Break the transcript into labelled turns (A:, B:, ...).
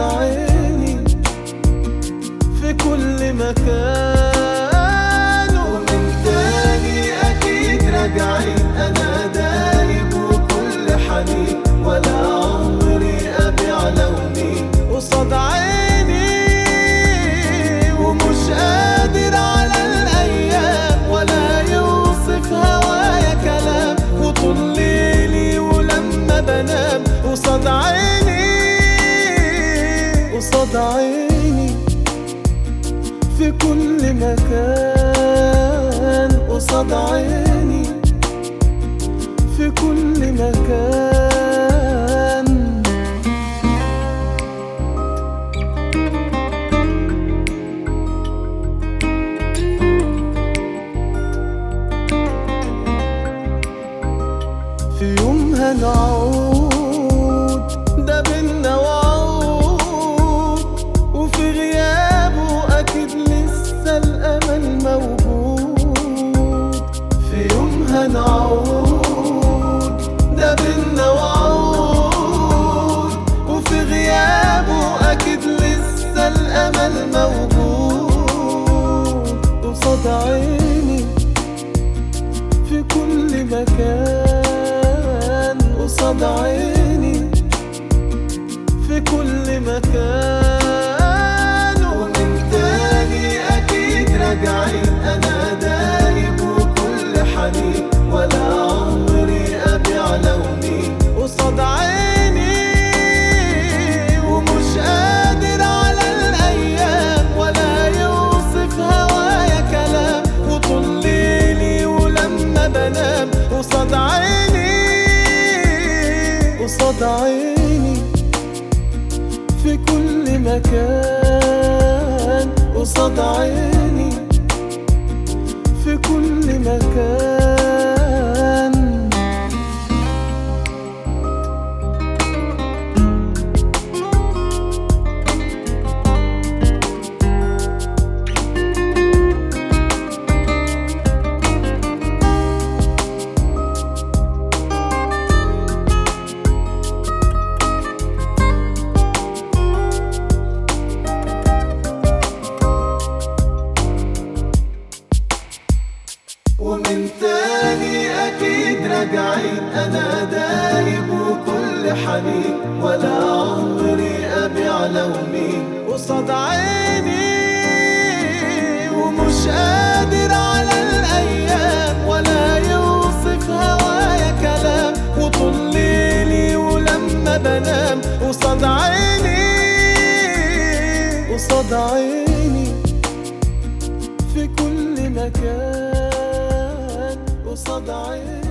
A: عيني في كل مكان ومن تاني أكيد راجعين أنا دايب وكل حنين ولا عمري أبيع لوني قصاد عيني ومش قادر على الأيام ولا يوصف هوايا كلام وطول ليلي ولما بنام قصاد عيني قصاد عيني في كل مكان قصاد عيني في كل مكان في يوم هنعود ده بينا وعود وفي غيابه أكيد لسه الأمل موجود في يوم هنعود ده بينا وعود وفي غيابه أكيد لسه الأمل موجود قصاد عيني في كل مكان قصاد عيني في كل مكان ومن تاني أكيد راجعين أنا دايب وكل حنين ولا عمري أبيع لوني قصاد عيني ومش قادر على الأيام ولا يوصف هوايا كلام وطول ليلي ولما بنام قصاد عيني قصاد عيني في كل مكان قصاد عيني في كل مكان ومن تاني أكيد راجعين أنا دايب وكل حنين ولا عمري أبيع لوني قصاد عيني ومش قادر على الأيام ولا يوصف هوايا كلام وطول ليلي ولما بنام قصاد عيني قصاد عيني في كل مكان قصاد عيني